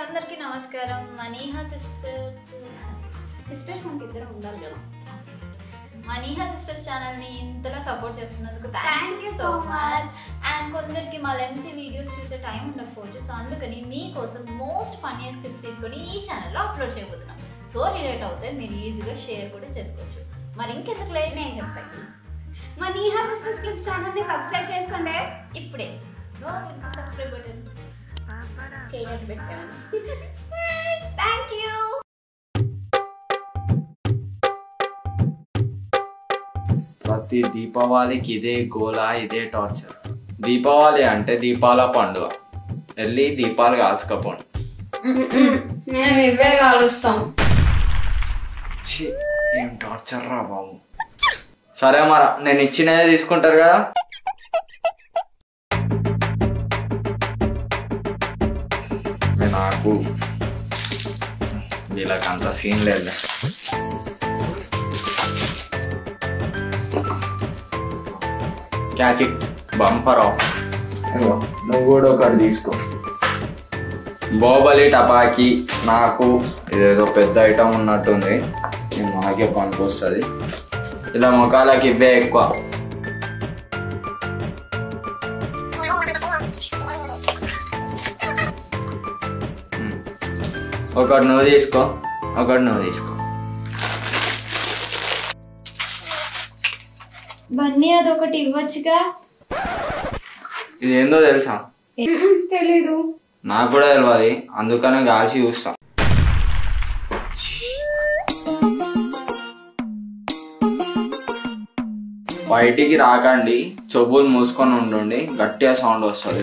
అందరికీ నమస్కారం మనీహా sisters sisters అంటే ఇద్దరు ఉండాలి కదా మనీహా సిస్టర్స్ ఛానల్ ని ఇంతలా సపోర్ట్ చేస్తున్నందుకు Thank thank you you so so much and కొందరికి మా లెంత్ వీడియోస్ చూసే టైం ఉండకపోవచ్చు సో అందుకని మీకోసం మోస్ట్ ఫన్నీయస్ క్లిప్స్ తీసుకొని ఈ ఛానల్లో అప్లోడ్ చేయబోతున్నాం సో రిలేట్ అవుతే మీరు ఈజీగా షేర్ కూడా చేసుకోవచ్చు మరి ఇంకెందుకు లేట్ నేను చెప్తాను మా నీహా సిస్టర్స్ క్లిప్ ఛానల్ ని సబ్స్క్రైబ్ చేసుకోండి ఇప్పుడే సబ్స్క్రైబ్ బటన్ చేయడానికి పెట్టాను థ్యాంక్ యూ ప్రతి దీపావళికి ఇదే గోల ఇదే టార్చర్ దీపావళి అంటే దీపాల పండుగ వెళ్ళి దీపాలు కాల్చుకపోండి మేము ఇవే కాలుస్తాం ఛీ, ఏం టార్చర్ రా బాబు సరే మరా నేను ఇచ్చినదే తీసుకుంటారు కదా ఇక నాకు వీళ్ళకి అంత సీన్ లేదు క్యాచ్ ఇట్ బంపర్ ఆఫ్ నువ్వు కూడా ఒకటి తీసుకో బాహుబలి టపాకి నాకు ఇదేదో పెద్ద ఐటమ్ ఉన్నట్టుంది ఇది నాకే పనికొస్తుంది ఇలా ముఖాలకి ఇవే ఎక్కువ ఉమ్. ఒకటి నువ్వు తీసుకో ఒకటి నువ్వు తీసుకో బన్నీ అదొకటి ఇవ్వచ్చుగా ఇది ఏందో తెలుసా తెలీదు నాకు కూడా తెలియదు అందుకనే కాల్చి చూస్తాం బయటికి రాకండి చెవులు మూసుకొని ఉండండి గట్టిగా సౌండ్ వస్తుంది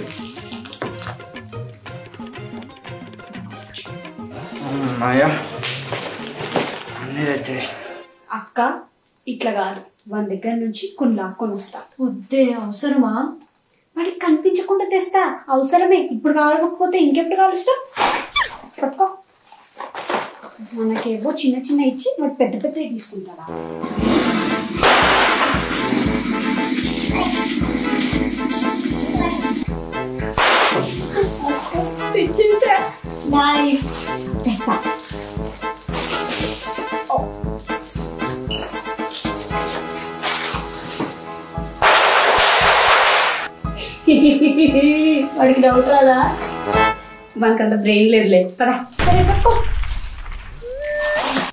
అయ్యా అన్నీ తెచ్చే అక్క ఇట్లా కాదు వాని దగ్గర నుంచి కొన్ని లాక్కొని వస్తా వద్దే అవసరమా వాడికి కనిపించకుండా తెస్తా అవసరమే ఇప్పుడు కావకపోతే ఇంకెప్పుడు కాలుస్తాం పట్టుకో మనకేవో చిన్న చిన్న ఇచ్చి వాడు పెద్ద పెద్దవి తీసుకుంటాడా తెచ్చేసా నైస్ తెస్తా వాడికి డౌట్ రాదా వానికంత బ్రెయిన్ లేదులే పదా సరే పట్టుకో